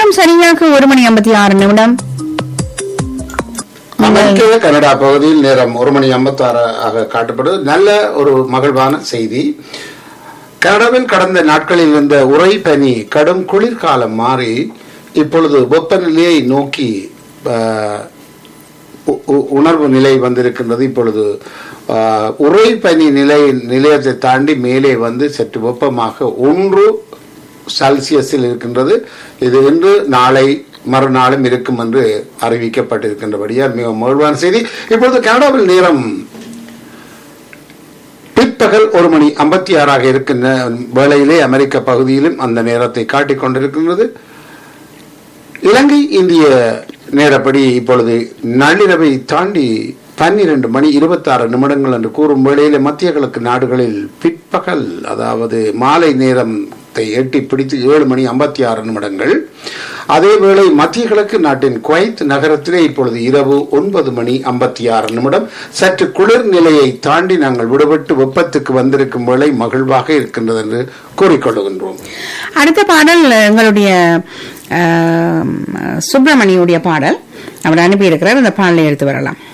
நேரம் சரியாக ஒரு மணி ஐம்பத்தி ஆறு நிமிடம் அமெரிக்க கனடா பகுதியில் நேரம் ஒரு மணி ஐம்பத்தாறு ஆக காட்டப்படுது நல்ல ஒரு மகிழ்வான செய்தி கனடாவில் கடந்த நாட்களில் இருந்த உறை பனி கடும் குளிர்காலம் மாறி இப்பொழுது வெப்பநிலையை நோக்கி ஆஹ், உ- உ- உணர்வு நிலை வந்திருக்கின்றது இப்பொழுது ஆஹ், உறை பனி நிலை நிலையத்தை தாண்டி மேலே வந்து சற்று வெப்பமாக ஒன்று செல்சியஸில் இருக்கின்றது இது இன்று நாளை மறுநாளும் இருக்கும் என்று அறிவிக்கப்பட்டிருக்கின்றபடியால் மிக மகிழ்வான செய்தி இப்பொழுது கனடாவில் நேரம் பிற்பகல் ஒரு மணி ஐம்பத்தி ஆறாக இருக்கின்ற வேளையிலே அமெரிக்க பகுதியிலும் அந்த நேரத்தை காட்டிக் கொண்டிருக்கின்றது இலங்கை இந்திய நேரப்படி இப்பொழுது நள்ளிரவை தாண்டி பன்னிரண்டு மணி இருபத்தாறு நிமிடங்கள் என்று கூறும் வேளையில மத்திய கிழக்கு நாடுகளில் பிற்பகல் அதாவது மாலை நேரத்தை எட்டி பிடித்து ஏழு மணி ஐம்பத்தி ஆறு நிமிடங்கள் அதேவேளை மத்திய கிழக்கு நாட்டின் குவைத் நகரத்திலே இப்பொழுது இரவு ஒன்பது மணி ஐம்பத்தி ஆறு நிமிடம் சற்று குளிர் நிலையை தாண்டி நாங்கள் விடுபட்டு வெப்பத்துக்கு வந்திருக்கும் வேளை மகிழ்வாக இருக்கின்றது என்று கூறிக்கொள்ளுகின்றோம் அடுத்த பாடல் எங்களுடைய ஆம், சுப்பிரமணியுடைய பாடல் அவர் அனுப்பியிருக்கிறார் அந்த பாடலை எடுத்து வரலாம்